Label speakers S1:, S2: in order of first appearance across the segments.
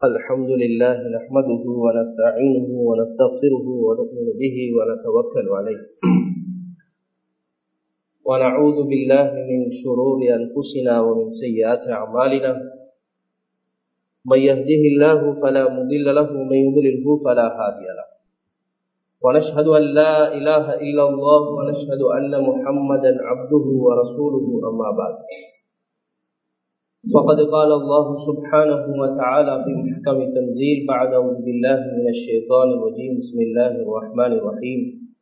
S1: الحمد لله نحمده ونستعينه ونستغفره ونؤمن به ونتوكل عليه ونعوذ بالله من شرور أنفسنا ومن سيئات أعمالنا من يهده الله فلا مضل له ومن يضلله فلا هادي له ونشهد أن لا إله إلا الله ونشهد أن محمدا عبده ورسوله أما بعد فقد قال الله سبحانه وتعالى في محكم تنزيل بعد أعوذ بالله من الشيطان الرجيم بسم الله الرحمن الرحيم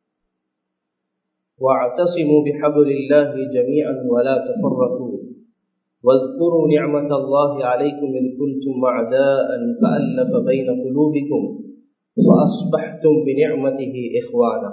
S1: واعتصموا بحبل الله جميعا ولا تفرقوا واذكروا نعمة الله عليكم إذ كنتم أعداء فألف بين قلوبكم فأصبحتم بنعمته إخوانا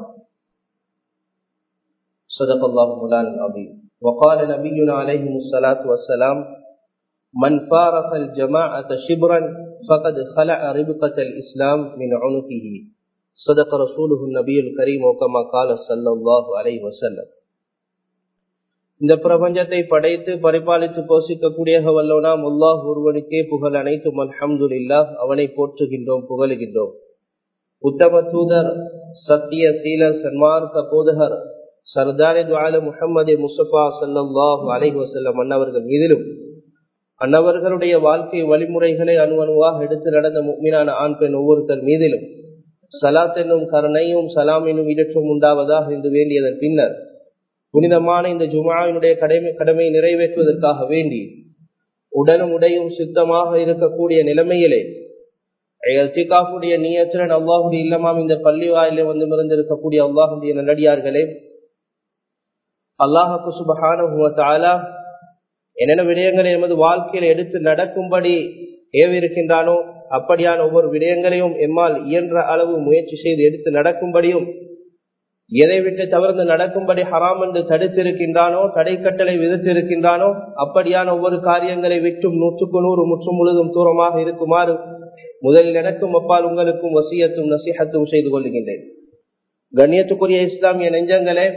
S1: صدق الله مولانا العظيم وقال نبينا عليه الصلاة والسلام من فارق الجماعة شبرا فقد خلع ربقة الإسلام من عنقه صدق رسوله النبي الكريم وكما قال صلى الله عليه وسلم இந்த பிரபஞ்சத்தை படைத்து பரிபாலித்து போஷிக்கக்கூடிய வல்லோனாம் அல்லாஹ் ஒருவனுக்கே புகழ் அனைத்தும் அல்ஹம்துல்லா அவனை போற்றுகின்றோம் புகழுகின்றோம் உத்தம தூதர் சத்திய சீலர் சன்மார்க்க போதகர் சர்தாரி துவால முகமது முசபா சல்லாஹ் அலைஹி வசல்லம் அன்னவர்கள் மீதிலும் அன்னவர்களுடைய வாழ்க்கை வழிமுறைகளை அணு அணுவாக எடுத்து நடந்த மீனான ஆண் பெண் ஒவ்வொருத்தர் மீதிலும் சலாத் என்னும் கருணையும் சலாம் என்னும் இடற்றும் உண்டாவதாக இன்று வேண்டியதன் பின்னர் புனிதமான இந்த ஜுமாவினுடைய கடமை கடமையை நிறைவேற்றுவதற்காக வேண்டி உடனும் உடையும் சித்தமாக இருக்கக்கூடிய நிலைமையிலே சிகாஃபுடைய நீயத்திரன் அல்லாஹுடைய இல்லமாம் இந்த பள்ளி வாயிலே வந்து மிருந்திருக்கக்கூடிய அல்லாஹுடைய நல்லடியார்களே அல்லாஹு சுபஹான என்னென்ன விடயங்களை எமது வாழ்க்கையில் எடுத்து நடக்கும்படி ஏவிருக்கின்றானோ அப்படியான ஒவ்வொரு விடயங்களையும் எம்மால் இயன்ற அளவு முயற்சி செய்து எடுத்து நடக்கும்படியும் எதை விட்டு தவிர்த்து நடக்கும்படி ஹராம் என்று தடுத்திருக்கின்றானோ தடை கட்டளை விதித்திருக்கின்றானோ அப்படியான ஒவ்வொரு காரியங்களை விட்டும் நூற்றுக்கு நூறு முற்றும் முழுதும் தூரமாக இருக்குமாறு முதலில் எனக்கும் அப்பால் உங்களுக்கும் வசியத்தும் நசிஹத்தும் செய்து கொள்ளுகின்றேன் கண்ணியத்துக்குரிய இஸ்லாமிய நெஞ்சங்களே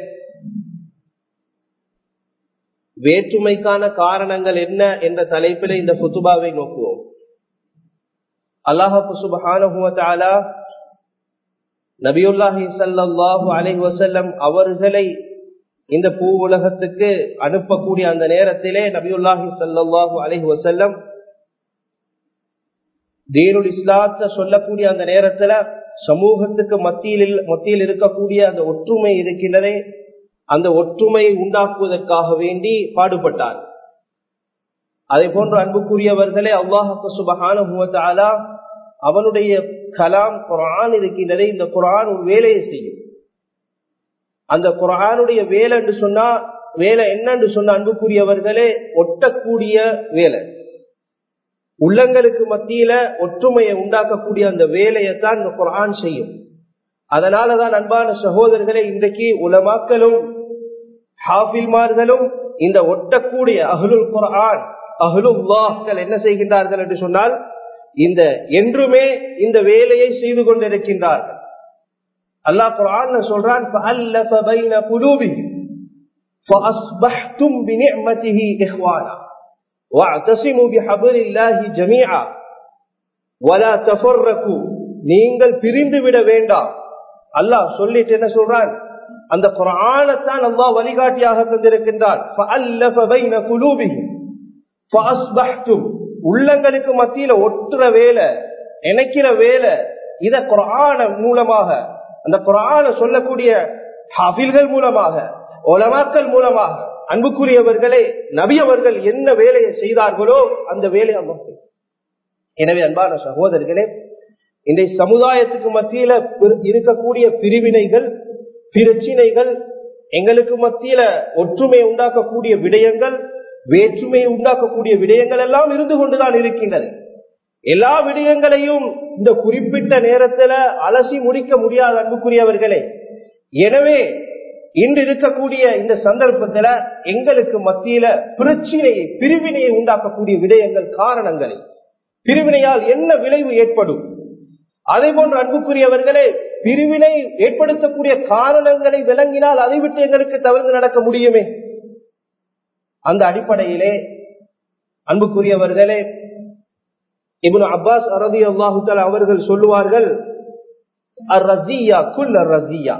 S1: வேற்றுமைக்கான காரணங்கள் என்ன என்ற தலைப்பில் இந்த புத்துபாவை நோக்குவோம் அல்லாஹு சுபஹானுவத்தாலா நபியுல்லாஹி சல்லாஹு அலைஹி வசல்லம் அவர்களை இந்த பூ உலகத்துக்கு அனுப்பக்கூடிய அந்த நேரத்திலே நபியுல்லாஹி சல்லாஹு அலைஹி வசல்லம் தீனுல் இஸ்லாத்த சொல்லக்கூடிய அந்த நேரத்துல சமூகத்துக்கு மத்தியில் மத்தியில் இருக்கக்கூடிய அந்த ஒற்றுமை இருக்கின்றதே அந்த ஒற்றுமையை உண்டாக்குவதற்காக வேண்டி பாடுபட்டார் அதே போன்று அன்புக்குரியவர்களே அல்லாஹு சுபகான அவனுடைய கலாம் குரான் இருக்கின்றதே இந்த குரான் ஒரு வேலையை செய்யும் அந்த குரானுடைய வேலை என்று சொன்னா வேலை என்னன்னு சொன்ன அன்புக்குரியவர்களே ஒட்டக்கூடிய வேலை உள்ளங்களுக்கு மத்தியில ஒற்றுமையை உண்டாக்கக்கூடிய அந்த வேலையைத்தான் இந்த குரான் செய்யும் அதனாலதான் அன்பான சகோதரர்களே இன்றைக்கு உலமாக்களும் ஹாஃபில்மார்களும் இந்த ஒட்டக்கூடிய அகலுல் குரான் அகலுல்லாஹ்கள் என்ன செய்கின்றார்கள் என்று சொன்னால் இந்த என்றுமே இந்த வேலையை செய்து கொண்டிருக்கின்றார்கள் அல்லாஹ் குரான் சொல்றான் فأصبحتم بنعمته إخوانا واعتصموا بحبل الله جميعا ولا تفرقوا நீங்கள் பிரிந்து விட வேண்டாம் அல்லாஹ் சொல்லிட்டு என்ன சொல்றான் அந்த குரானத்தான் அல்லாஹ் வழிகாட்டியாக தந்திருக்கின்றான் உள்ளங்களுக்கு மத்தியில ஒட்டுற வேலை இணைக்கிற வேலை இத குரான மூலமாக அந்த குரான சொல்லக்கூடிய ஹபில்கள் மூலமாக ஒலமாக்கள் மூலமாக அன்புக்குரியவர்களே நபி அவர்கள் என்ன வேலையை செய்தார்களோ அந்த வேலையை அல்லாஹ் எனவே அன்பான சகோதரர்களே இன்றைய சமுதாயத்துக்கு மத்தியில இருக்கக்கூடிய பிரிவினைகள் பிரச்சினைகள் எங்களுக்கு மத்தியில ஒற்றுமை உண்டாக்கக்கூடிய விடயங்கள் வேற்றுமையை உண்டாக்கக்கூடிய விடயங்கள் எல்லாம் இருந்து கொண்டுதான் இருக்கின்றது எல்லா விடயங்களையும் இந்த குறிப்பிட்ட நேரத்துல அலசி முடிக்க முடியாத அன்புக்குரியவர்களே எனவே இன்று இருக்கக்கூடிய இந்த சந்தர்ப்பத்துல எங்களுக்கு மத்தியில பிரச்சினையை பிரிவினையை உண்டாக்கக்கூடிய விடயங்கள் காரணங்களை பிரிவினையால் என்ன விளைவு ஏற்படும் அதே போன்று அன்புக்குரியவர்களே பிரிவினை ஏற்படுத்தக்கூடிய காரணங்களை விளங்கினால் அதை விட்டு எங்களுக்கு தவிர்த்து நடக்க முடியுமே அந்த அடிப்படையிலே அன்புக்குரியவர்களே இப்னு அப்பாஸ் அரதி அல்லாஹு அவர்கள் சொல்லுவார்கள் அர் ரசியா குல் அர் ரசியா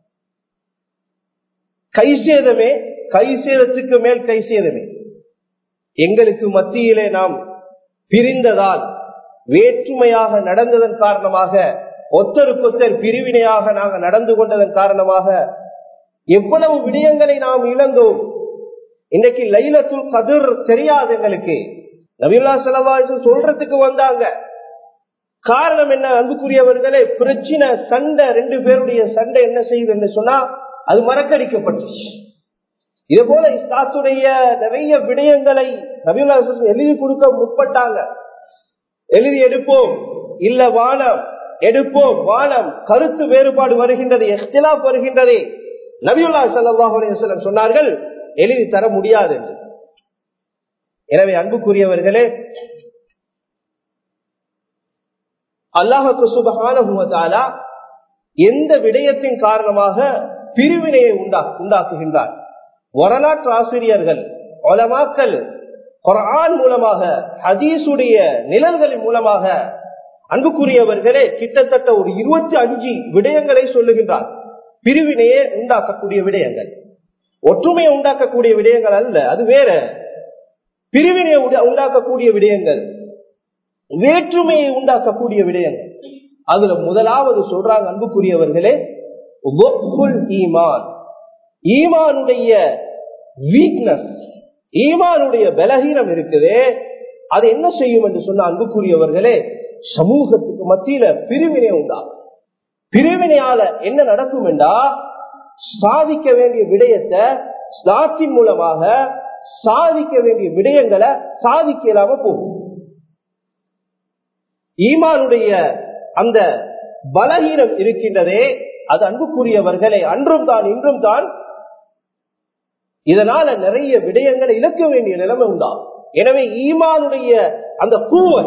S1: கை சேதமே கை சேதத்துக்கு மேல் கை சேதமே எங்களுக்கு மத்தியிலே நாம் பிரிந்ததால் வேற்றுமையாக நடந்ததன் காரணமாக ஒத்தருக்கொத்தர் பிரிவினையாக நாங்கள் நடந்து கொண்டதன் காரணமாக எவ்வளவு விடயங்களை நாம் இழந்தோம் இன்றைக்கு லைலத்துல் கதிர் தெரியாது எங்களுக்கு நபில்லா செலவாசு சொல்றதுக்கு வந்தாங்க காரணம் என்ன அன்புக்குரியவர்களே பிரச்சனை சண்டை ரெண்டு பேருடைய சண்டை என்ன செய்யுதுன்னு சொன்னா அது மறக்கடிக்கப்பட்டுச்சு இது போல இஸ்லாத்துடைய நிறைய விடயங்களை நபில்லா எழுதி கொடுக்க முற்பட்டாங்க எழுதி எடுப்போம் இல்ல வானம் எடுப்போம் வானம் கருத்து வேறுபாடு வருகின்றது எஸ்டிலாப் வருகின்றது நபியுல்லா சல்லாஹ் சொன்னார்கள் எழுதி தர முடியாது என்று எனவே அன்புக்குரியவர்களே அல்லாஹுக்கு சுபகான எந்த விடயத்தின் காரணமாக பிரிவினையை உண்டா உண்டாக்குகின்றார் வரலாற்று ஆசிரியர்கள் ஒலமாக்கல் குரான் மூலமாக ஹதீசுடைய நிழல்களின் மூலமாக அன்புக்குரியவர்களே கிட்டத்தட்ட ஒரு இருபத்தி அஞ்சு விடயங்களை சொல்லுகின்றார் பிரிவினையே உண்டாக்கக்கூடிய விடயங்கள் ஒற்றுமையை உண்டாக்கக்கூடிய விடயங்கள் அல்ல அது வேற பிரிவினையை உண்டாக்கக்கூடிய விடயங்கள் வேற்றுமையை உண்டாக்கக்கூடிய விடயங்கள் அதுல முதலாவது சொல்றாங்க அன்புக்குரியவர்களே ஈமான் ஈமானுடைய வீக்னஸ் ஈமானுடைய பலகீனம் இருக்குதே அது என்ன செய்யும் என்று சொன்ன அன்புக்குரியவர்களே சமூகத்துக்கு மத்தியில பிரிவினை உண்டாகும் பிரிவினையால என்ன நடக்கும் என்றா சாதிக்க வேண்டிய விடயத்தை ஸ்லாத்தின் மூலமாக சாதிக்க வேண்டிய விடயங்களை சாதிக்க இல்லாம போகும் ஈமானுடைய அந்த பலகீனம் இருக்கின்றதே அது அன்புக்குரியவர்களை அன்றும் தான் இன்றும் தான் இதனால நிறைய விடயங்களை இழக்க வேண்டிய நிலைமை உண்டாகும் எனவே ஈமானுடைய அந்த கூவத்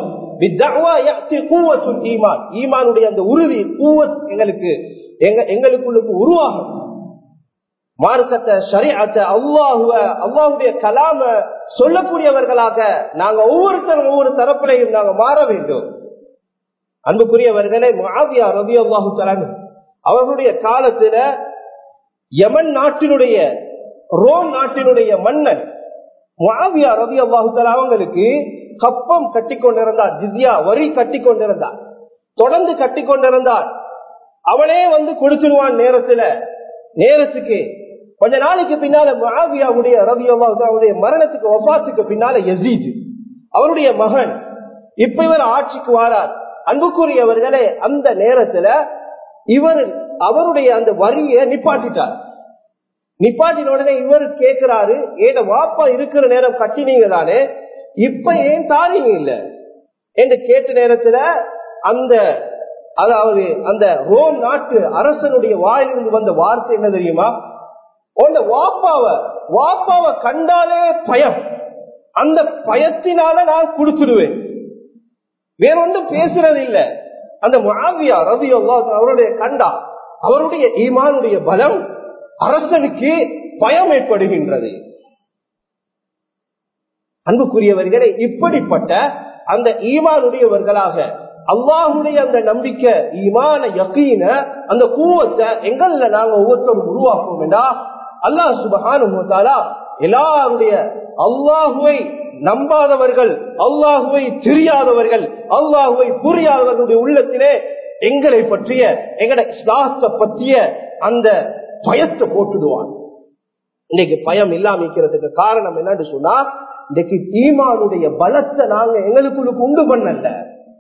S1: ஈமான் ஈமானுடைய அந்த உறுதி கூவத் எங்களுக்கு எங்களுக்குள்ளுக்கு உருவாகும் மார்க்கத்தை சரியாத்த அல்லாஹுவ அல்லாஹுடைய கலாம சொல்லக்கூடியவர்களாக நாங்க ஒவ்வொருத்தரும் ஒவ்வொரு தரப்பிலையும் நாங்க மாற வேண்டும் அன்புக்குரியவர்களே மாவியா ரவி அல்லாஹு தலானு அவர்களுடைய காலத்துல யமன் நாட்டினுடைய ரோம் நாட்டினுடைய மன்னன் மாவியா ரவி அல்லாஹு தலா அவங்களுக்கு கப்பம் கட்டி கொண்டிருந்தார் ஜிஸ்யா வரி கட்டி கொண்டிருந்தார் தொடர்ந்து கட்டி கொண்டிருந்தார் அவனே வந்து கொடுத்துருவான் நேரத்துல நேரத்துக்கு கொஞ்ச நாளைக்கு பின்னால மாவியாவுடைய ரவி அல்லாஹுடைய மரணத்துக்கு ஒப்பாத்துக்கு பின்னால எசீத் அவருடைய மகன் இப்ப இவர் ஆட்சிக்கு வாரார் அன்புக்குரியவர்களே அந்த நேரத்துல இவர் அவருடைய அந்த வரியை நிப்பாட்டிட்டார் நிப்பாட்டின உடனே இவர் கேட்கிறாரு ஏட வாப்பா இருக்கிற நேரம் கட்டினீங்க தானே இப்ப ஏன் தாரீங்க இல்ல என்று கேட்ட நேரத்துல அந்த அதாவது அந்த ரோம் நாட்டு அரசனுடைய வாயிலிருந்து வந்த வார்த்தை என்ன தெரியுமா உன்ன வாப்பாவ வாப்பாவ கண்டாலே பயம் அந்த பயத்தினால நான் கொடுத்துடுவேன் வேற ஒன்றும் பேசுறது இல்ல அந்த மாவியா ரவி அவருடைய கண்டா அவருடைய ஈமானுடைய பலம் அரசனுக்கு பயம் ஏற்படுகின்றது அன்புக்குரியவர்களே இப்படிப்பட்ட அந்த ஈமானுடையவர்களாக அல்லாஹுடைய அந்த நம்பிக்கை ஈமான யக்கீன அந்த கூவத்தை எங்கள்ல நாங்க ஒவ்வொருத்தரும் உருவாக்குவோம் என்றா அல்லாஹ் சுபகானுத்தாலா எல்லாருடைய அல்லாஹுவை நம்பாதவர்கள் அல்லாஹுவை தெரியாதவர்கள் அல்லாஹுவை புரியாதவர்களுடைய உள்ளத்திலே எங்களை பற்றிய எங்கட இஸ்லாத்தை பற்றிய அந்த பயத்தை போட்டுடுவான் இன்னைக்கு பயம் இல்லாம இருக்கிறதுக்கு காரணம் என்னன்னு சொன்னா இன்னைக்கு ஈமானுடைய பலத்தை நாங்க எங்களுக்குள்ளுக்கு உண்டு பண்ணல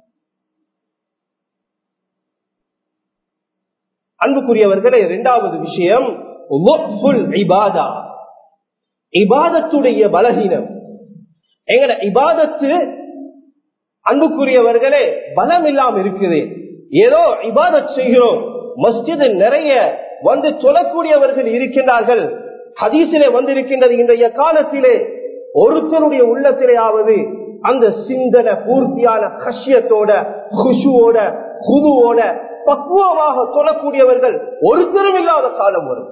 S1: அன்புக்குரியவர்களே இரண்டாவது விஷயம் இபாதா இபாதத்துடைய பலகீனம் எங்கட இபாதத்து அன்புக்குரியவர்களே பலம் இல்லாம இருக்குது ஏதோ இபாதத் செய்கிறோம் மஸ்ஜிது நிறைய வந்து சொல்லக்கூடியவர்கள் இருக்கின்றார்கள் ஹதீசிலே வந்திருக்கின்றது இன்றைய காலத்திலே ஒருத்தருடைய உள்ளத்திலேயாவது அந்த சிந்தனை பூர்த்தியான கஷ்யத்தோட குஷுவோட குதுவோட பக்குவமாக சொல்லக்கூடியவர்கள் ஒருத்தரும் இல்லாத காலம் வரும்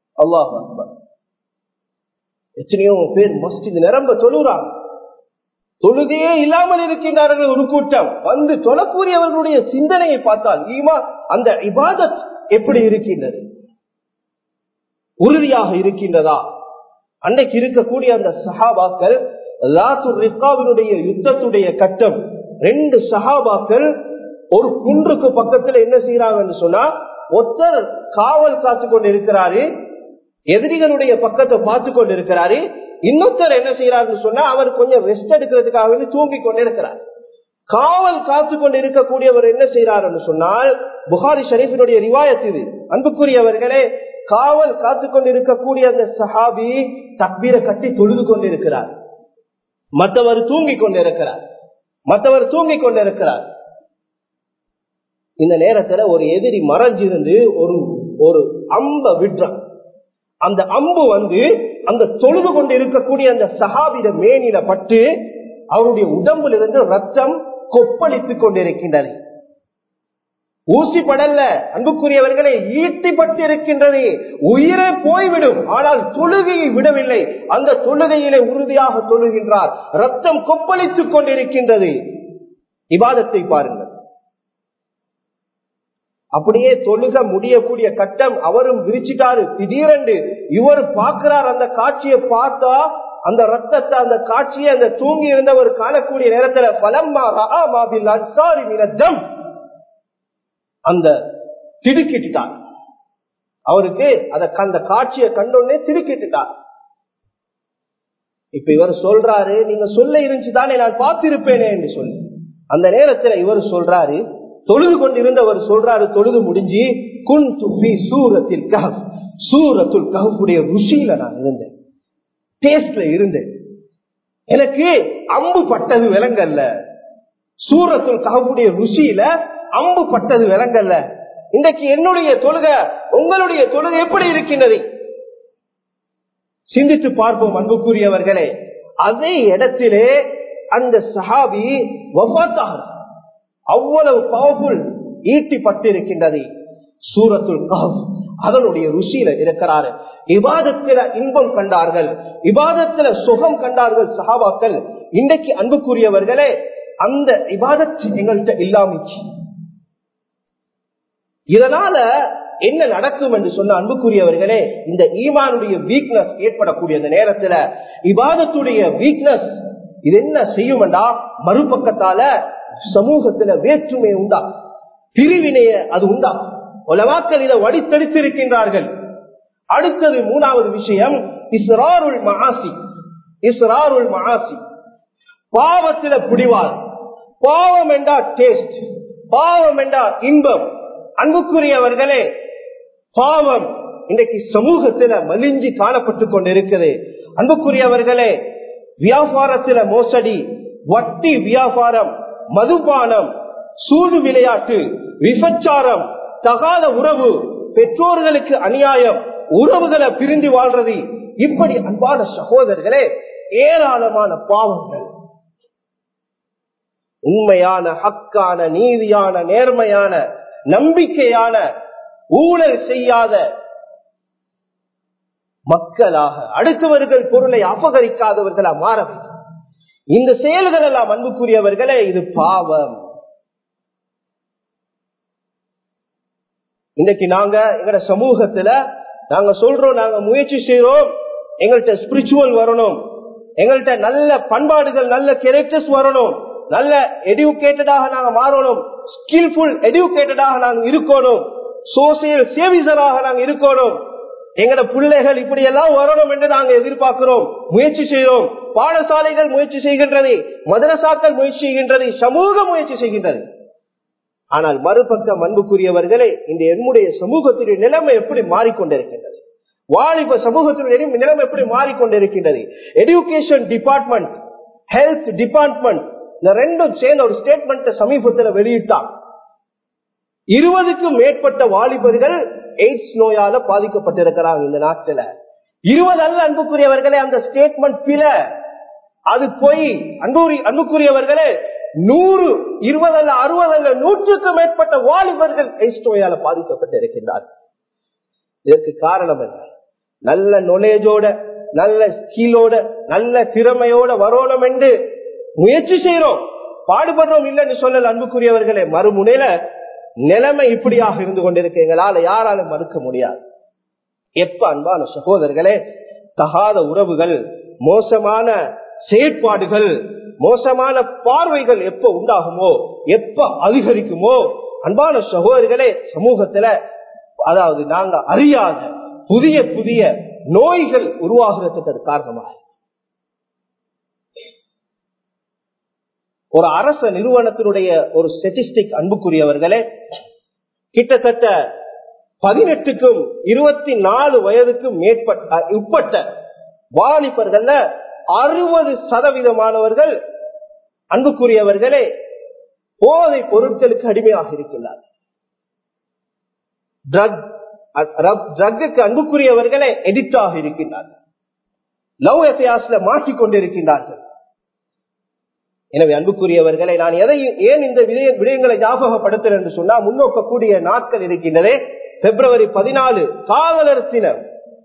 S1: அல்லாஹ் எத்தனையோ பேர் மஸ்ஜித் நிரம்ப சொல்லுறாங்க தொழுகையே இல்லாமல் இருக்கின்றார்கள் ஒரு கூட்டம் வந்து தொழக்கூடியவர்களுடைய சிந்தனையை பார்த்தால் ஈமா அந்த இபாதத் எப்படி இருக்கின்றது உறுதியாக இருக்கின்றதா அன்றைக்கு இருக்கக்கூடிய அந்த சஹாபாக்கள் ரிக்காவினுடைய யுத்தத்துடைய கட்டம் ரெண்டு சஹாபாக்கள் ஒரு குன்றுக்கு பக்கத்துல என்ன செய்யறாங்கன்னு சொன்னா ஒருத்தர் காவல் காத்து கொண்டு இருக்கிறாரு எதிரிகளுடைய பக்கத்தை பார்த்து கொண்டு இருக்கிறாரு இன்னொருத்தர் என்ன செய்யறாருன்னு சொன்னா அவர் கொஞ்சம் ரெஸ்ட் எடுக்கிறதுக்காக தூங்கி கொண்டு இருக்கிறார் காவல் காத்து கொண்டு இருக்கக்கூடியவர் என்ன செய்யறாருன்னு சொன்னால் புகாரி ஷரீஃபினுடைய ரிவாயத் இது அன்புக்குரியவர்களே காவல் காத்து கொண்டு இருக்கக்கூடிய அந்த சஹாபி தக்பீரை கட்டி தொழுது கொண்டு இருக்கிறார் மற்றவர் தூங்கி கொண்டு இருக்கிறார் மற்றவர் தூங்கி கொண்டு இருக்கிறார் இந்த நேரத்துல ஒரு எதிரி மறைஞ்சிருந்து ஒரு ஒரு அம்ப விடுறான் அந்த அம்பு வந்து அந்த தொழுது கொண்டு இருக்கக்கூடிய அந்த சஹாபித மேனில பட்டு அவருடைய உடம்புல இருந்து ரத்தம் கொப்பளித்துக் கொண்டிருக்கின்றது ஊசி படல்ல அன்புக்குரியவர்களை ஈட்டிப்பட்டு இருக்கின்றது உயிரே போய்விடும் ஆனால் தொழுகையை விடவில்லை அந்த தொழுகையிலே உறுதியாக தொழுகின்றார் ரத்தம் கொப்பளித்துக் கொண்டிருக்கின்றது இபாதத்தை பாருங்கள் அப்படியே தொழுக முடியக்கூடிய கட்டம் அவரும் விரிச்சிட்டாரு திடீரென்று இவர் பார்க்கிறார் அந்த காட்சியை பார்த்தா அந்த ரத்தத்தை அந்த காட்சியை அந்த தூங்கி இருந்தவர் காணக்கூடிய நேரத்துல பலம்மா அன்சாரி மினத்தம் அந்த திடுக்கிட்டார் அவருக்கு அத அந்த காட்சியை கண்டோடனே திடுக்கிட்டார் இப்ப இவர் சொல்றாரு நீங்க சொல்ல இருந்துச்சுதானே நான் பார்த்திருப்பேனே என்று சொல்லி அந்த நேரத்துல இவர் சொல்றாரு தொழுது கொண்டிருந்தவர் சொல்றாரு தொழுது முடிஞ்சு குன் துபி சூரத்தில் கஹப் சூரத்துல் கஹப்புடைய ருசியில நான் இருந்தேன் டேஸ்ட்ல இருந்தேன் எனக்கு அம்பு பட்டது விலங்கல்ல சூரத்துல் கஹப்புடைய ருசியில அம்பு பட்டது விலங்கல்ல இன்றைக்கு என்னுடைய தொழுக உங்களுடைய தொழுகை எப்படி இருக்கின்றது சிந்தித்து பார்ப்போம் அன்புக்குரியவர்களே அதே இடத்திலே அந்த சஹாபி வஃத்தாகிறார் அவ்வளவு பவர்ஃபுல் ஈட்டி இருக்கின்றது சூரத்துல் கஹப் அதனுடைய ருசியில இருக்கிறாரு இபாதத்தில இன்பம் கண்டார்கள் இபாதத்தில சுகம் கண்டார்கள் சஹாபாக்கள் இன்றைக்கு அன்புக்குரியவர்களே அந்த இபாதத் எங்கள்கிட்ட இல்லாமிச்சு இதனால என்ன நடக்கும் என்று சொன்ன அன்புக்குரியவர்களே இந்த ஈமானுடைய வீக்னஸ் ஏற்படக்கூடிய அந்த நேரத்துல இபாதத்துடைய வீக்னஸ் இது என்ன செய்யும்டா மறுபக்கத்தால சமூகத்துல வேற்றுமை உண்டாகும் பிரிவினைய அது உண்டாகும் உலவாக்கள் இதை வடித்தெடுத்திருக்கின்றார்கள் அடுத்தது மூணாவது விஷயம் இஸ்ராருள் மகாசி இஸ்ராருள் மகாசி பாவத்தில பிடிவார் பாவம் என்றா டேஸ்ட் பாவம் என்றா இன்பம் அன்புக்குரியவர்களே பாவம் இன்றைக்கு சமூகத்தில மலிஞ்சி காணப்பட்டு கொண்டிருக்கிறது அன்புக்குரியவர்களே வியாபாரத்தில மோசடி வட்டி வியாபாரம் மதுபானம் சூது விளையாட்டு விபச்சாரம் தகாத உறவு பெற்றோர்களுக்கு அநியாயம் உறவுகளை பிரிந்து வாழ்றது இப்படி அன்பான சகோதரர்களே ஏராளமான பாவங்கள் உண்மையான ஹக்கான நீதியான நேர்மையான நம்பிக்கையான ஊழல் செய்யாத மக்களாக அடுத்தவர்கள் பொருளை அபகரிக்காதவர்களா மாற வேண்டும் இந்த செயல்கள் எல்லாம் அன்புக்குரியவர்களே இது பாவம் இன்னைக்கு நாங்க எங்கட சமூகத்துல நாங்க சொல்றோம் நாங்க முயற்சி செய்யறோம் எங்கள்கிட்ட ஸ்பிரிச்சுவல் வரணும் எங்கள்கிட்ட நல்ல பண்பாடுகள் நல்ல கேரக்டர்ஸ் வரணும் நல்ல எடுக்கேட்டடாக நாங்க மாறணும் ஸ்கில்ஃபுல் எடுக்கேட்டடாக நாங்க இருக்கணும் சோசியல் சேவிசராக நாங்க இருக்கணும் எங்கட பிள்ளைகள் இப்படி எல்லாம் வரணும் என்று நாங்க எதிர்பார்க்கிறோம் முயற்சி செய்கிறோம் பாடசாலைகள் முயற்சி செய்கின்றது மதரசாக்கள் முயற்சி செய்கின்றது சமூக முயற்சி செய்கின்றது ஆனால் மறுபக்கம் அன்புக்குரியவர்களே இந்த என்னுடைய சமூகத்துடைய நிலைமை எப்படி மாறிக்கொண்டிருக்கின்றது வாலிப சமூகத்தினுடைய நிலைமை எப்படி மாறிக்கொண்டிருக்கின்றது எஜுகேஷன் டிபார்ட்மெண்ட் ஹெல்த் டிபார்ட்மெண்ட் இந்த ரெண்டும் சேர்ந்த ஒரு ஸ்டேட்மெண்ட் சமீபத்தில் வெளியிட்டான் இருபதுக்கும் மேற்பட்ட வாலிபர்கள் எய்ட்ஸ் நோயால பாதிக்கப்பட்டிருக்கிறாங்க இந்த நாட்டில இருபது அல்ல அன்புக்குரியவர்களே அந்த ஸ்டேட்மெண்ட் பில அது போய் அன்புரி அன்புக்குரியவர்களே நூறு இருபது அல்ல அறுபது அல்ல நூற்றுக்கும் மேற்பட்ட வாலிபர்கள் எய்ட்ஸ் நோயால பாதிக்கப்பட்டிருக்கின்றார் இதற்கு காரணம் என்ன நல்ல நொலேஜோட நல்ல ஸ்கிலோட நல்ல திறமையோட வரணும் என்று முயற்சி செய்யறோம் பாடுபடுறோம் இல்லைன்னு சொல்லல அன்புக்குரியவர்களே மறுமுனையில நிலைமை இப்படியாக இருந்து கொண்டிருக்கு எங்களால யாராலும் மறுக்க முடியாது எப்ப அன்பான சகோதரர்களே தகாத உறவுகள் மோசமான செயற்பாடுகள் மோசமான பார்வைகள் எப்ப உண்டாகுமோ எப்ப அதிகரிக்குமோ அன்பான சகோதரர்களே சமூகத்துல அதாவது நாங்க அறியாத புதிய புதிய நோய்கள் உருவாகிறதுக்கு காரணமாக ஒரு அரச நிறுவனத்தினுடைய ஒரு ஸ்டெட்டிஸ்டிக் அன்புக்குரியவர்களே கிட்டத்தட்ட பதினெட்டுக்கும் இருபத்தி நாலு வயதுக்கும் மேற்பட்ட உட்பட்ட வாலிபர்கள்ல அறுபது சதவீதமானவர்கள் அன்புக்குரியவர்களே போதை பொருட்களுக்கு அடிமையாக இருக்கிறார் ட்ரக்கு அன்புக்குரியவர்களே எடிக்ட் ஆக இருக்கின்றார்கள் லவ் எஃபேர்ஸ்ல மாற்றிக்கொண்டிருக்கின்றார்கள் எனவே அன்புக்குரியவர்களை நான் எதை ஏன் இந்த விடயங்களை ஞாபகப்படுத்துறேன் என்று சொன்னா முன்னோக்கக்கூடிய நாட்கள் இருக்கின்றதே பிப்ரவரி பதினாலு காவலர் தினம்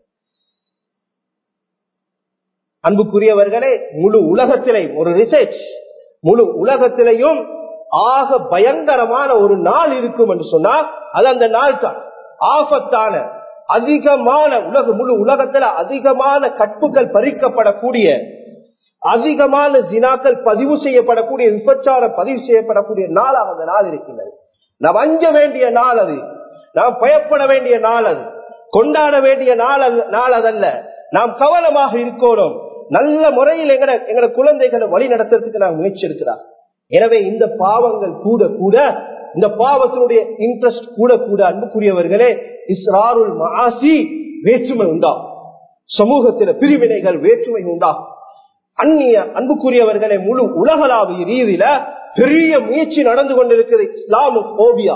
S1: அன்புக்குரியவர்களே முழு உலகத்திலே ஒரு ரிசர்ச் முழு உலகத்திலையும் ஆக பயங்கரமான ஒரு நாள் இருக்கும் என்று சொன்னால் அது அந்த நாள் தான் ஆபத்தான அதிகமான உலக முழு உலகத்துல அதிகமான கற்புகள் பறிக்கப்படக்கூடிய அதிகமான ஜினாக்கள் பதிவு செய்யப்படக்கூடிய விபச்சாரம் பதிவு செய்யப்படக்கூடிய நாளாக அந்த நாள் இருக்கின்றது நாம் அஞ்ச வேண்டிய நாள் அது நாம் பயப்பட வேண்டிய நாள் அது கொண்டாட வேண்டிய நாள் நாள் அதல்ல நாம் கவனமாக இருக்கணும் நல்ல முறையில் எங்கட எங்கட குழந்தைகளை வழி நடத்துறதுக்கு நாம் முயற்சி எடுக்கிறார் எனவே இந்த பாவங்கள் கூட கூட இந்த பாவத்தினுடைய இன்ட்ரெஸ்ட் கூட கூட அன்புக்குரியவர்களே இஸ்ராருல் மாசி வேற்றுமை உண்டாகும் சமூகத்தில பிரிவினைகள் வேற்றுமை உண்டாகும் அந்நிய அன்புக்குரியவர்களை முழு உலகளாவிய ரீதியில பெரிய முயற்சி நடந்து கொண்டிருக்கிறது இஸ்லாமு ஓபியா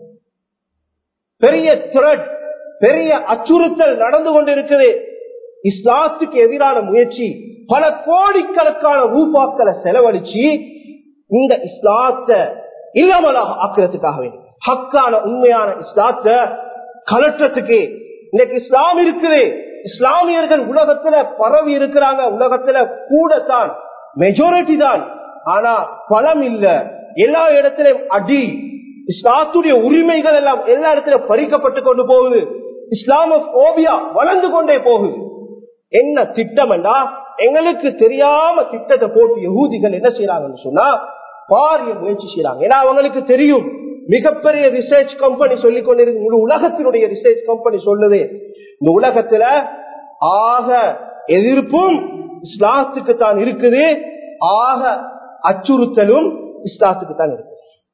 S1: பெரிய த்ரெட் பெரிய அச்சுறுத்தல் நடந்து கொண்டிருக்குது இஸ்லாத்துக்கு எதிரான முயற்சி பல கோடிக்கணக்கான ரூபாக்களை செலவழிச்சு இந்த இஸ்லாத்தை இல்லாமலாக ஆக்குறதுக்காக வேண்டும் ஹக்கான உண்மையான இஸ்லாத்தை கலற்றத்துக்கு இன்னைக்கு இஸ்லாம் இருக்குது இஸ்லாமியர்கள் உலகத்துல பரவி இருக்கிறாங்க உலகத்துல கூடத்தான் மெஜாரிட்டி தான் ஆனா பலம் இல்ல எல்லா இடத்திலும் அடி இஸ்லாத்துடைய உரிமைகள் எல்லாம் எல்லா இடத்திலும் பறிக்கப்பட்டு கொண்டு போகுது இஸ்லாம ஓபியா வளர்ந்து கொண்டே போகுது என்ன திட்டம் என்றா எங்களுக்கு தெரியாம திட்டத்தை போட்டு யகூதிகள் என்ன செய்யறாங்கன்னு சொன்னா பாரிய முயற்சி செய்யறாங்க ஏன்னா அவங்களுக்கு தெரியும் மிகப்பெரிய ரிசர்ச் கம்பெனி சொல்லிக் கொண்டிருக்கு முழு உலகத்தினுடைய ரிசர்ச் கம்பெனி சொல்லுது இந்த உலகத்துல ஆக எதிர்ப்பும் இஸ்லாத்துக்கு தான் இருக்குது ஆக அச்சுறுத்தலும் இஸ்லாத்துக்கு தான் இருக்கு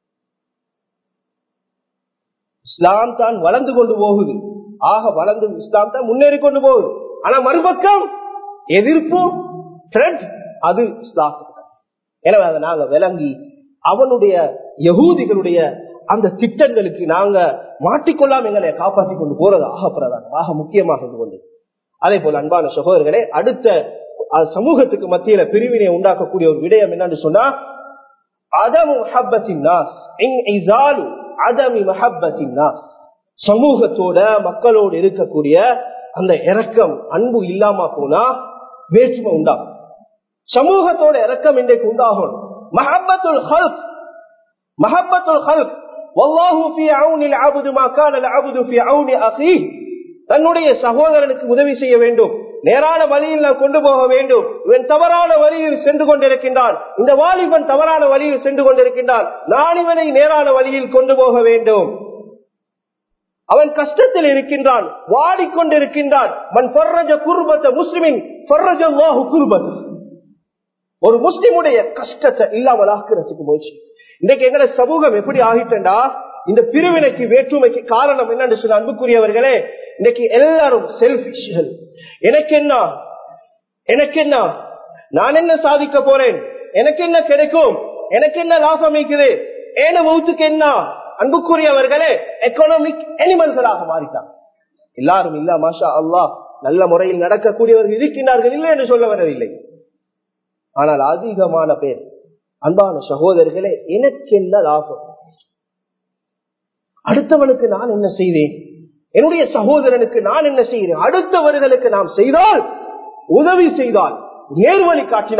S1: இஸ்லாம் தான் வளர்ந்து கொண்டு போகுது ஆக வளர்ந்து இஸ்லாம் தான் முன்னேறி கொண்டு போகுது ஆனா மறுபக்கம் எதிர்ப்பும் அது இஸ்லாத்துக்கு தான் எனவே அதை நாங்க விளங்கி அவனுடைய யகூதிகளுடைய அந்த திட்டங்களுக்கு நாங்க மாட்டிக்கொள்ளாம எங்களை காப்பாற்றி கொண்டு போறது ஆக பிரதானம் ஆக முக்கியமாக இருந்து கொண்டு அதே போல அன்பான சகோதரர்களே அடுத்த சமூகத்துக்கு மத்தியில பிரிவினை உண்டாக்கக்கூடிய ஒரு விடயம் என்னன்னு சொன்னா அதமு மஹப்பத்தின் நாஸ் அதமி மஹப்பத்தின் நாஸ் சமூகத்தோட மக்களோடு இருக்கக்கூடிய அந்த இறக்கம் அன்பு இல்லாம போனா வேற்றுமை உண்டாகும் சமூகத்தோட இறக்கம் இன்றைக்கு உண்டாகும் மஹப்பத்துல் ஹல்க் மஹப்பத்துல் ஹல்க் والله في عون العبد ما كان العبد في عون اخيه தன்னுடைய சகோதரனுக்கு உதவி செய்ய வேண்டும் நேரான வழியில் நான் கொண்டு போக வேண்டும் இவன் தவறான வழியில் சென்று கொண்டிருக்கின்றான் இந்த வாலிபன் தவறான வழியில் சென்று கொண்டிருக்கின்றான் நான் இவனை நேரான வழியில் கொண்டு போக வேண்டும் அவன் கஷ்டத்தில் இருக்கின்றான் வாடிக்கொண்டிருக்கின்றான் மண் பர்ரஜ குர்பத்த முஸ்லிமின் குர்பத் ஒரு முஸ்லிமுடைய கஷ்டத்தை இல்லாமல் ஆக்குறதுக்கு முயற்சி இன்றைக்கு எங்கட சமூகம் எப்படி ஆகிட்டா இந்த பிரிவினைக்கு வேற்றுமைக்கு காரணம் என்னன்னு சொன்ன அன்புக்குரியவர்களே இன்னைக்கு எல்லாரும் செல்பிஷ்கள் எனக்கு என்ன எனக்கு என்ன நான் என்ன சாதிக்க போறேன் எனக்கு என்ன கிடைக்கும் எனக்கு என்ன லாபம் இருக்குது ஏன மௌத்துக்கு என்ன அன்புக்குரியவர்களே எக்கனாமிக் அனிமல்களாக மாறிட்டாங்க எல்லாரும் இல்ல மாஷா அல்லாஹ் நல்ல முறையில் நடக்கக்கூடியவர்கள் இருக்கின்றார்கள் இல்லை என்று சொல்ல வரவில்லை ஆனால் அதிகமான பேர் அன்பான சகோதரர்களே எனக்கு என்ன லாபம் அடுத்தவனுக்கு நான் என்ன செய்தேன் என்னுடைய சகோதரனுக்கு நான் என்ன செய்கிறேன் அடுத்தவர்களுக்கு நாம் செய்தால் உதவி செய்தால் நேர்வழி காட்டினால்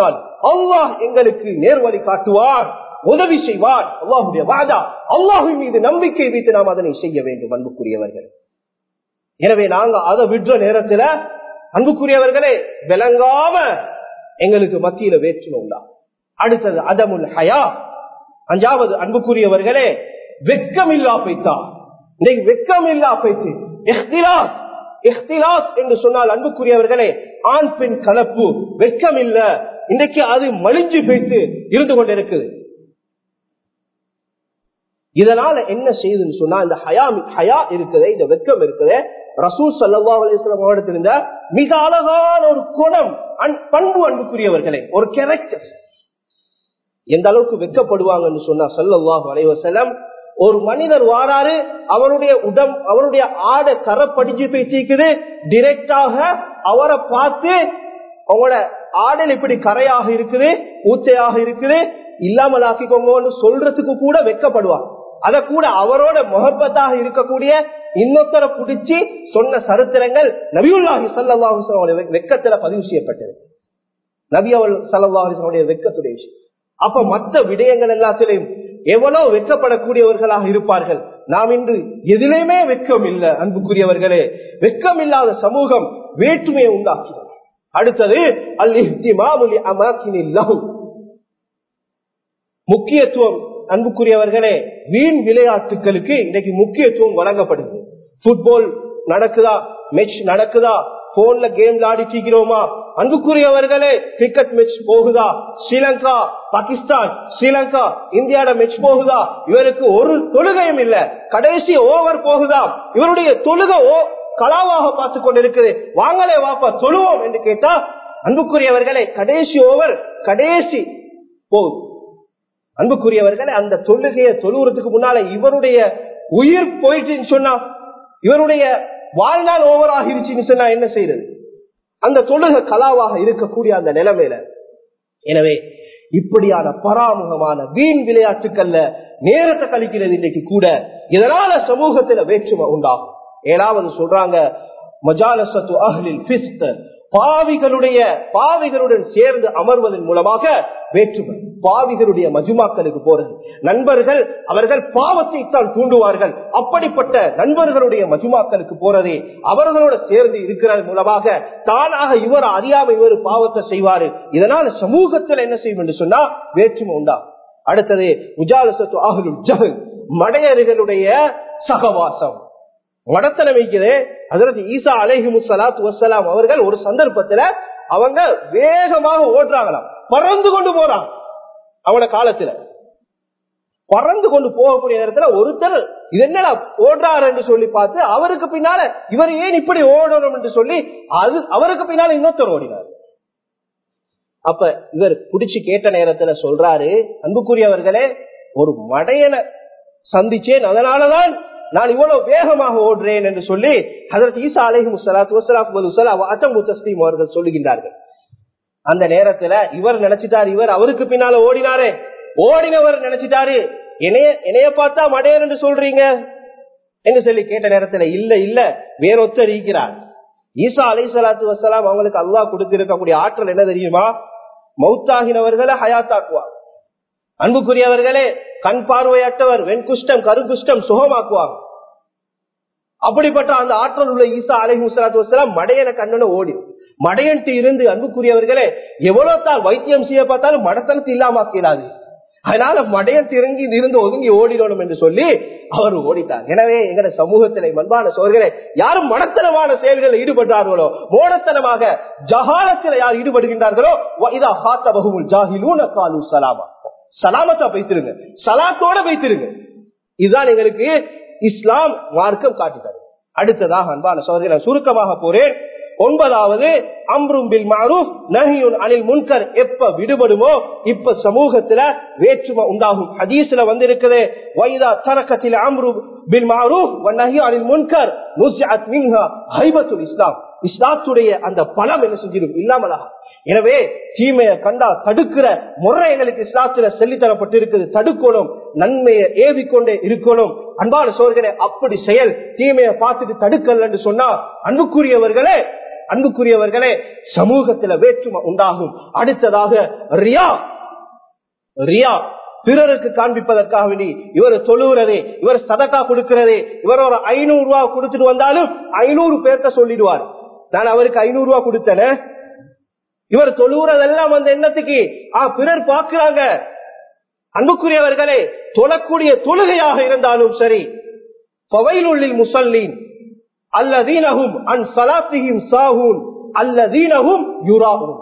S1: அல்லாஹ் எங்களுக்கு நேர்வழி காட்டுவார் உதவி செய்வார் அல்லாஹுடைய வாதா அல்லாஹின் மீது நம்பிக்கை வைத்து நாம் அதனை செய்ய வேண்டும் அன்புக்குரியவர்கள் எனவே நாங்க அதை விடுற நேரத்துல அன்புக்குரியவர்களே விளங்காம எங்களுக்கு மத்தியில வேற்றுமை உண்டா அடுத்தது அதமுல் ஹயா அஞ்சாவது அன்புக்குரியவர்களே வெக்கமில்லா பைத்தா இன்னைக்கு வெக்கமில்லா பைத்து எஹ்திலாஸ் எஹ்திலாஸ் என்று சொன்னால் அன்புக்குரியவர்களே ஆண் பெண் கலப்பு வெக்கம் இல்ல இன்றைக்கு அது மலிஞ்சு பேத்து இருந்து கொண்டிருக்குது இதனால என்ன செய்யுதுன்னு சொன்னா இந்த ஹயா ஹயா இருக்குது இந்த வெக்கம் இருக்குது ரசூல் சல்லா அலிஸ்லாம் அவரிடத்திருந்த மிக அழகான ஒரு குணம் பண்பு அன்புக்குரியவர்களே ஒரு கேரக்டர் எந்த அளவுக்கு வெக்கப்படுவாங்கன்னு சொன்னா சல்லாஹு அலைவசலம் ஒரு மனிதர் வாராரு அவருடைய உடம் அவருடைய ஆடை கரை படிச்சு பேசிக்குது டிரெக்டாக அவரை பார்த்து அவங்களோட ஆடல் இப்படி கரையாக இருக்குது ஊத்தையாக இருக்குது இல்லாமல் ஆக்கிக்கோங்கன்னு சொல்றதுக்கு கூட வெக்கப்படுவாங்க அத கூட அவரோட முகப்பத்தாக இருக்கக்கூடிய இன்னொருத்தரை பிடிச்சி சொன்ன சரித்திரங்கள் நபியுல்லாஹி சல்லாஹு வெக்கத்துல பதிவு செய்யப்பட்டது நபி அவள் சல்லாஹுடைய வெக்கத்துடைய விஷயம் அப்ப மற்ற விடயங்கள் எல்லாத்திலையும் எவ்வளவு வெக்கப்படக்கூடியவர்களாக இருப்பார்கள் நாம் இன்று எதிலையுமே வெக்கம் இல்லை அன்புக்குரியவர்களே வெக்கம் இல்லாத சமூகம் வேற்றுமையை உண்டாக்கினோம் அடுத்தது அல் இஹ்திமாமுலி அமாக்கினில்லஹு முக்கியத்துவம் அன்புக்குரியவர்களே வீண் விளையாட்டுகளுக்கு இன்றைக்கு முக்கியத்துவம் வழங்கப்படுது புட்பால் நடக்குதா மெச் நடக்குதா போன்ல கேம் விளையாடிச்சிக்கிறோமா அன்புக்குரியவர்களே கிரிக்கெட் மேட்ச் போகுதா ஸ்ரீலங்கா பாகிஸ்தான் ஸ்ரீலங்கா இந்தியாவோட மேட்ச் போகுதா இவருக்கு ஒரு தொழுகையும் இல்ல கடைசி ஓவர் போகுதா இவருடைய தொழுகை கலாவாக பார்த்து கொண்டிருக்குது வாங்களே வாப்பா தொழுவோம் என்று கேட்டா அன்புக்குரியவர்களே கடைசி ஓவர் கடைசி போகுது அன்புக்குரியவர்களே அந்த தொழுகையை தொழுவுறதுக்கு முன்னால இவருடைய உயிர் போயிடுச்சுன்னு சொன்னா இவருடைய வாழ்நாள் ஓவர் ஆகிருச்சுன்னு சொன்னா என்ன செய்யறது அந்த தொழுகை கலாவாக இருக்கக்கூடிய அந்த நிலைமையில எனவே இப்படியான பராமுகமான வீண் விளையாட்டுக்கள்ல நேரத்தை கழிக்கிறது இன்னைக்கு கூட இதனால சமூகத்துல வேற்றுமை உண்டாகும் ஏழாவது சொல்றாங்க மஜாலசத்து அகலில் பாவிகளுடைய பாவிகளுடன் சேர்ந்து அமர்வதன் மூலமாக வேற்றுமை பாவிகளுடைய மஜுமாக்களுக்கு போறது நண்பர்கள் அவர்கள் பாவத்தை தான் தூண்டுவார்கள் அப்படிப்பட்ட நண்பர்களுடைய மஜுமாக்களுக்கு போறதே அவர்களோட சேர்ந்து இருக்கிறது மூலமாக தானாக இவர் அறியாம இவர் பாவத்தை செய்வாரு இதனால சமூகத்தில் என்ன செய்யும் என்று சொன்னா வேற்றுமை உண்டா அடுத்தது உஜாலசத்து ஆகலுள் ஜஹல் மடையர்களுடைய சகவாசம் மடத்தனை வைக்குது அதற்கு ஈசா அலேஹி முசலாத் வசலாம் அவர்கள் ஒரு சந்தர்ப்பத்துல அவங்க வேகமாக ஓடுறாங்களாம் பறந்து கொண்டு போறாங்க அவன காலத்துல பறந்து கொண்டு போகக்கூடிய நேரத்துல ஒருத்தர் இது என்னடா ஓடுறாரு என்று சொல்லி பார்த்து அவருக்கு பின்னால இவர் ஏன் இப்படி ஓடணும் என்று சொல்லி அது அவருக்கு பின்னால இன்னொருத்தர் ஓடினார் அப்ப இவர் குடிச்சு கேட்ட நேரத்துல சொல்றாரு அன்புக்குரியவர்களே ஒரு மடையனை சந்திச்சேன் அதனாலதான் நான் இவ்வளவு வேகமாக ஓடுறேன் என்று சொல்லி அதற்கு ஈசா அலஹி முஸ்லாத் அவர்கள் சொல்லுகின்றார்கள் அந்த நேரத்துல இவர் நினைச்சிட்டாரு இவர் அவருக்கு பின்னால ஓடினாரே ஓடினவர் நினைச்சிட்டாரு என்னைய என்னைய பார்த்தா மடையர் என்று சொல்றீங்க என்று சொல்லி கேட்ட நேரத்துல இல்ல இல்ல வேறொத்தர் இருக்கிறார் ஈசா அலை சலாத்து வசலாம் அவங்களுக்கு அல்லாஹ் கொடுத்திருக்கக்கூடிய ஆற்றல் என்ன தெரியுமா மௌத்தாகினவர்களை ஹயாத்தாக்குவார் அன்புக்குரியவர்களே கண் பார்வையற்றவர் வெண்குஷ்டம் கருங்குஷ்டம் சுகமாக்குவாங்க அப்படிப்பட்ட அந்த ஆற்றல் உள்ள ஈசா அலை முசலாத்து வசலாம் மடையன கண்ணன ஓடி மடையன்ட்டு இருந்து அன்புக்குரியவர்களே எவ்வளவு தான் வைத்தியம் செய்ய பார்த்தாலும் மடத்தனத்து இல்லாம ஆக்கிறாது அதனால மடையன் திருங்கி இருந்து ஒதுங்கி ஓடிடணும் என்று சொல்லி அவர் ஓடித்தார் எனவே எங்கட சமூகத்திலே மண்பான சோர்களே யாரும் மடத்தனமான செயல்களில் ஈடுபட்டார்களோ மோடத்தனமாக ஜகாலத்தில் யார் ஈடுபடுகின்றார்களோ இதா ஹாத்த பகுமுல் ஜாஹிலூன காலு சலாமா சலாமத்தா வைத்திருங்க சலாத்தோட வைத்திருங்க இதுதான் எங்களுக்கு இஸ்லாம் மார்க்கம் காட்டுகிறது அடுத்ததாக அன்பான சோதனை சுருக்கமாக போறேன் ஒன்பதாவது அம்ரும் பில் மாரூப் நஹியுன் அனில் முன்கர் எப்ப விடுபடுமோ இப்ப சமூகத்துல வேற்றுமை உண்டாகும் ஹதீஸ்ல வந்திருக்குது வைதா தரக்கத்தில் அம்ரு பில் மாரூப் நஹி அனில் முன்கர் நுஸ்அத் மின்ஹா ஹைபத்துல் இஸ்லாம் இஸ்லாத்துடைய அந்த பலம் என்ன செஞ்சிடும் இல்லாமலாக எனவே தீமையை கண்டா தடுக்கிற முறை எங்களுக்கு இஸ்லாத்துல சொல்லி தரப்பட்டிருக்குது தடுக்கணும் நன்மையை ஏவிக்கொண்டே இருக்கணும் அன்பான சோர்களே அப்படி செயல் தீமையை பார்த்துட்டு தடுக்கல என்று சொன்னா அன்புக்குரியவர்களே அன்புக்குரியவர்களே சமூகத்துல வேற்றுமை உண்டாகும் அடுத்ததாக ரியா ரியா பிறருக்கு காண்பிப்பதற்காக வேண்டி இவர் தொழுகிறது இவர் சதக்கா கொடுக்கிறது இவர் ஒரு ஐநூறு ரூபாய் கொடுத்துட்டு வந்தாலும் ஐநூறு பேர்த்த சொல்லிடுவார் நான் அவருக்கு ஐநூறு ரூபாய் கொடுத்தேன் இவர் தொழுகிறதெல்லாம் அந்த எண்ணத்துக்கு ஆ பிறர் பார்க்கிறாங்க அன்புக்குரியவர்களே தொழக்கூடிய தொழுகையாக இருந்தாலும் சரி பவையிலுள்ளில் முசல்லீன் அல்லதீனகும் அன் சலாத்தியும் சாகூன் அல்லதீனகும் யுராகும்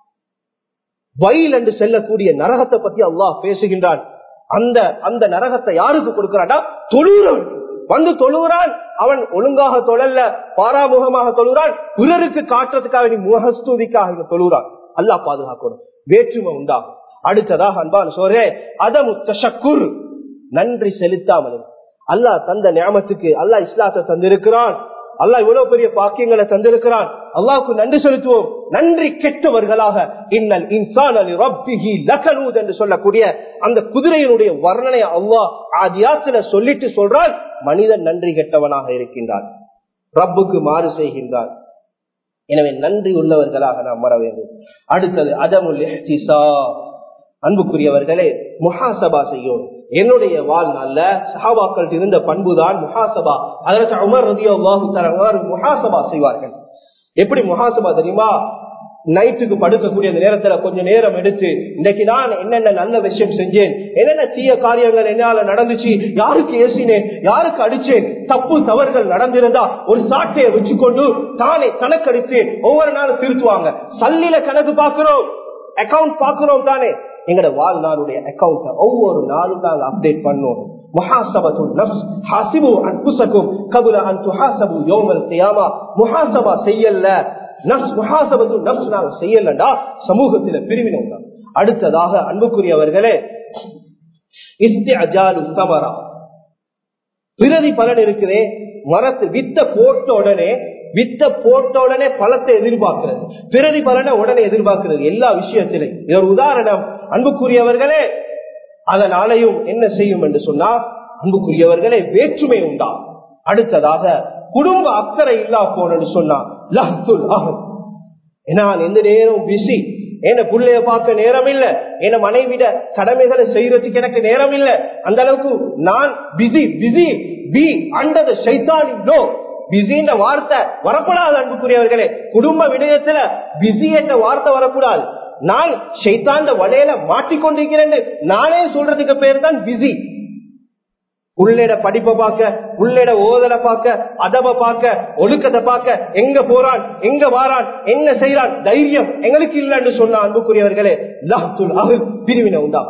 S1: வயல் என்று செல்லக்கூடிய நரகத்தை பத்தி அல்லாஹ் பேசுகின்றான் அந்த அந்த நரகத்தை யாருக்கு கொடுக்கிறான்டா தொழுகிறவன் வந்து தொழுகிறான் அவன் ஒழுங்காக தொழல்ல பாராமுகமாக தொழுகிறான் பிறருக்கு காட்டுறதுக்காக நீ முகஸ்தூதிக்காக தொழுகிறான் அல்லாஹ் பாதுகாக்கணும் வேற்றுமை உண்டாகும் அடுத்ததாக அன்பான சோரே அதமு தஷக்குர் நன்றி செலுத்தாமல் அல்லாஹ் தந்த ஞாபகத்துக்கு அல்லாஹ் இஸ்லாத்தை தந்திருக்கிறான் அல்லாஹ் இவ்வளவு பெரிய பாக்கியங்களை தந்திருக்கிறான் அல்லாவுக்கு நன்றி செலுத்துவோம் நன்றி கெட்டவர்களாக இன்னல் இன்சான் அலி ரப்பிஹி லகனூத் என்று சொல்லக்கூடிய அந்த குதிரையினுடைய வர்ணனை அல்லாஹ் ஆதியாத்துல சொல்லிட்டு சொல்றான் மனிதன் நன்றி கெட்டவனாக இருக்கின்றான் ரப்புக்கு மாறு செய்கின்றான் எனவே நன்றி உள்ளவர்களாக நாம் வர வேண்டும் அடுத்தது அதமுல் அன்புக்குரியவர்களே முஹாசபா செய்யும் என்னுடைய வாழ்நாள்ல சஹாபாக்கள் இருந்த பண்புதான் முஹாசபா அதற்கு உமர் ரதியோ முஹாசபா செய்வார்கள் எப்படி முஹாசபா தெரியுமா நைட்டுக்கு படுக்கக்கூடிய அந்த நேரத்துல கொஞ்சம் நேரம் எடுத்து இன்னைக்கு நான் என்னென்ன நல்ல விஷயம் செஞ்சேன் என்னென்ன தீய காரியங்கள் என்னால நடந்துச்சு யாருக்கு ஏசினேன் யாருக்கு அடிச்சேன் தப்பு தவறுகள் நடந்திருந்தா ஒரு சாட்டையை வச்சுக்கொண்டு தானே கணக்கடித்து ஒவ்வொரு நாளும் திருத்துவாங்க சல்லில கணக்கு பாக்குறோம் அக்கௌண்ட் பாக்குறோம் தானே எங்கட வாழ்நாளுடைய அக்கௌண்ட ஒவ்வொரு நாளும் நாங்க அப்டேட் பண்ணோம் முஹாசபத்துல் நஃப்ஸ் ஹாசிபு அன்புசக்கும் கபுல அன் துஹாசபு யோமல் கியாமா முஹாசபா செய்யல நஃப்ஸ் முஹாசபத்துல் நஃப்ஸ் நாங்க செய்யலடா சமூகத்தில பிரிவினோம் அடுத்ததாக அன்புக்குரியவர்களே இஸ்திஅஜாலு தமரா பிரதி பலன் இருக்குதே மரத்து வித்த போட்ட உடனே வித்த போட்ட உடனே பழத்தை எதிர்பார்க்கிறது பிரதி பலனை உடனே எதிர்பார்க்கிறது எல்லா விஷயத்திலும் இது ஒரு உதாரணம் அன்புக்குரியவர்களே அதனாலையும் என்ன செய்யும் என்று சொன்னா அன்புக்குரியவர்களே வேற்றுமை உண்டா அடுத்ததாக குடும்ப அக்கறை இல்லா போனு சொன்னா லஹ்துல் அஹத் நான் எந்த நேரம் பிஸி என்ன பிள்ளைய பார்க்க நேரம் இல்ல என்ன மனைவிட கடமைகளை செய்யறதுக்கு எனக்கு நேரம் இல்ல அந்த அளவுக்கு நான் பிஸி பிஸி பி அண்டர் சைத்தானி நோ பிஸின்ற வார்த்தை வரக்கூடாது அன்புக்குரியவர்களே குடும்ப விடயத்துல பிஸி என்ற வார்த்தை வரக்கூடாது நான் ஷைத்தாண்ட வலையில மாட்டிக்கொண்டிருக்கிறேன் நானே சொல்றதுக்கு பேர் தான் பிஸி உள்ளிட படிப்பை பார்க்க உள்ளிட ஓதலை பார்க்க அதவை பார்க்க ஒழுக்கத்தை பார்க்க எங்க போறான் எங்க வாரான் என்ன செய்யறான் தைரியம் எங்களுக்கு இல்லைன்னு சொன்ன அன்புக்குரியவர்களே லஹ்துல் அஹில் பிரிவினை உண்டா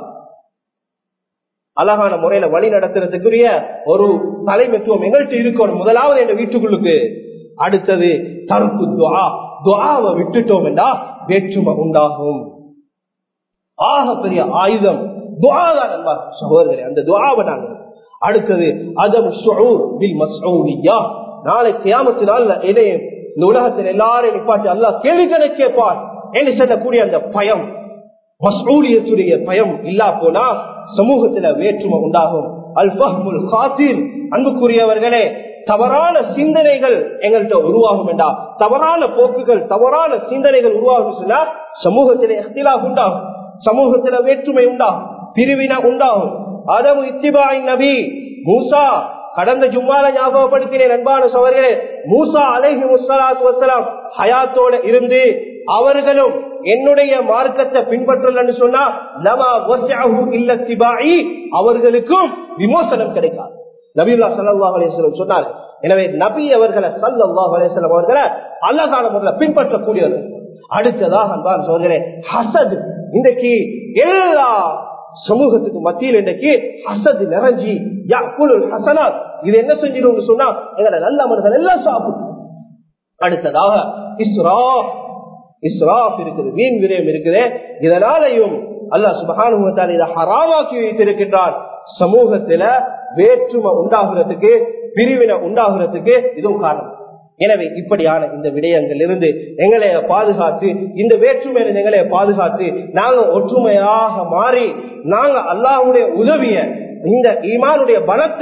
S1: அழகான முறையில வழி நடத்துறதுக்குரிய ஒரு தலைமைத்துவம் எங்கள்கிட்ட இருக்கணும் முதலாவது எங்க வீட்டுக்குள்ளுக்கு அடுத்தது தருக்கு துவா துவாவை விட்டுட்டோம் என்றா வேற்றுமை உண்டாகும் ஆக பெரிய ஆயுதம் துவாதான் நண்பா சகோதரர்களே அந்த துவாவை நாங்கள் அடுத்தது அதம் ஷுஊர் பில் மஸ்ஊலியா நாளை கியாமத்து நாள்ல இடையே இந்த உலகத்தில் எல்லாரையும் நிப்பாட்டி அல்லாஹ் கேள்வி கணக்கு கேட்பார் என்று சொல்லக்கூடிய அந்த பயம் மஸ்ஊலியத்துடைய பயம் இல்லா போனா சமூகத்துல வேற்றுமை உண்டாகும் அல் ஃபஹ்முல் காத்தீர் அன்புக்குரியவர்களே தவறான சிந்தனைகள் எங்கள்கிட்ட உருவாகும் என்றா தவறான போக்குகள் தவறான சிந்தனைகள் உருவாகும் சொன்னா சமூகத்தில எஹ்திலாப் உண்டாகும் சமூகத்தில வேற்றுமை உண்டாகும் பிரிவினா உண்டாகும் அதமு இத்திபாய் நபி மூசா கடந்த ஜும்மால ஞாபகப்படுத்தினேன் அன்பான சவர்களே மூசா அலைஹி முஸ்லாத்து வசலாம் ஹயாத்தோட இருந்து அவர்களும் என்னுடைய மார்க்கத்தை பின்பற்றல் சொன்னா லமா இல்ல திபாயி அவர்களுக்கும் விமோசனம் கிடைக்காது நபில்லா சல்லாஹ் அலிஸ்லம் சொன்னார்கள் எனவே நபி அவர்களை சல்லாஹ் அலிஸ்லாம் அவர்களை அழகான முறையில் பின்பற்றக்கூடியவர்கள் அடுத்ததாக அன்பான சோதரே ஹசத் இன்றைக்கு எல்லா சமூகத்துக்கு மத்தியில் இன்றைக்கு ஹசத் நிறைஞ்சி ஹசனாத் இது என்ன செஞ்சிடும் சொன்னா எங்களை நல்ல மனிதர்கள் எல்லாம் சாப்பிடும் அடுத்ததாக இஸ்ரா இஸ்ராப் இருக்குது வீண் விரயம் இருக்குது இதனாலையும் அல்லா சுபகானுபவத்தால் இதை ஹராமாக்கி வைத்திருக்கின்றார் சமூகத்தில வேற்றுமை உண்டாகிறதுக்கு பிரிவினை உண்டாகிறதுக்கு இதுவும் காரணம் எனவே இப்படியான இந்த விடயங்கள் இருந்து எங்களை பாதுகாத்து இந்த வேற்றுமையிலிருந்து எங்களை பாதுகாத்து நாங்க ஒற்றுமையாக மாறி நாங்க அல்லாஹுடைய உதவிய இந்த ஈமானுடைய பலத்தை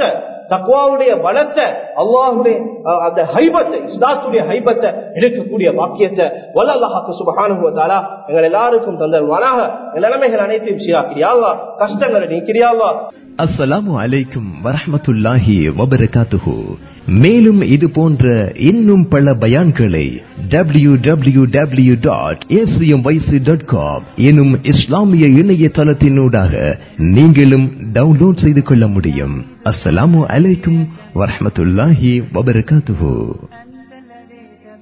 S1: தக்குவாவுடைய பலத்தை அல்லாஹுடைய அஹ், அந்த ஹைபத்தை இஸ்லாத்துடைய ஹைபத்தை எடுக்கக்கூடிய வாக்கியத்தை வல்ல அல்லாஹாக்கு சுபஹானுவதாலா எங்கள் எல்லாருக்கும் தந்தருவானாக நிலைமைகள் அனைத்தையும் சீராக்கிறியா கஷ்டங்களை நீக்கிறியா
S2: அஸ்ஸலாமு அலைக்கும் வரஹ்மத்துல்லாஹி வபரகாத்துஹு மேலும் இது போன்ற இன்னும் பல பயான்களை W W W dot dot com எனும் இஸ்லாமிய இணையதளத்தினூடாக நீங்களும் டவுன்லோட் செய்து கொள்ள முடியும் அஸ்ஸலாமு அலைக்கும் வரஹ்மத்துல்லாஹி வபரகாத்துஹு